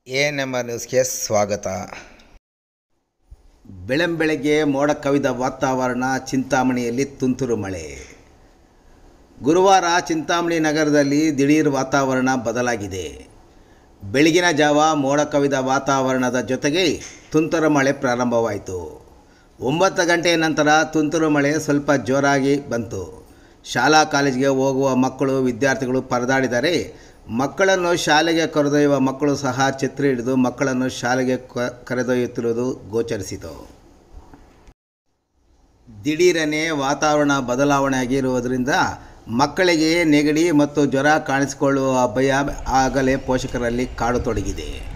A number ನ್ಯೂಸ್ಗೆ ಸ್ವಾಗತ ಬೆಳಂಬೆಳಗ್ಗೆ ಮೋಡ ಕವಿದ ವಾತಾವರಣ ಚಿಂತಾಮಣಿಯಲ್ಲಿ ತುಂತುರು ಮಳೆ ಗುರುವಾರ ಚಿಂತಾಮಣಿ ನಗರದಲ್ಲಿ ದಿಢೀರ್ ವಾತಾವರಣ ಬದಲಾಗಿದೆ ಬೆಳಗಿನ ಜಾವ ಮೋಡ ಕವಿದ ವಾತಾವರಣದ ಜೊತೆಗೆ ತುಂತುರು ಮಳೆ ಪ್ರಾರಂಭವಾಯಿತು ಒಂಬತ್ತು ಗಂಟೆಯ ನಂತರ ತುಂತುರು ಮಳೆ ಸ್ವಲ್ಪ ಜೋರಾಗಿ ಬಂತು ಶಾಲಾ ಕಾಲೇಜಿಗೆ ಹೋಗುವ ಮಕ್ಕಳು ವಿದ್ಯಾರ್ಥಿಗಳು ಪರದಾಡಿದರೆ ಮಕ್ಕಳನ್ನು ಶಾಲೆಗೆ ಕರೆದೊಯ್ಯುವ ಮಕ್ಕಳು ಸಹ ಛತ್ರಿ ಹಿಡಿದು ಮಕ್ಕಳನ್ನು ಶಾಲೆಗೆ ಕ- ಕರೆದೊಯ್ಯುತ್ತಿರುವುದು ಗೋಚರಿಸಿತು ದಿಢೀರನೆ ವಾತಾವರಣ ಬದಲಾವಣೆ ಆಗಿರುವುದರಿಂದ ಮಕ್ಕಳಿಗೆ ನೆಗಡಿ ಮತ್ತು ಜ್ವರ ಕಾಣಿಸಿಕೊಳ್ಳುವ ಭಯ ಆಗಲೇ ಪೋಷಕರಲ್ಲಿ ಕಾಡತೊಡಗಿದೆ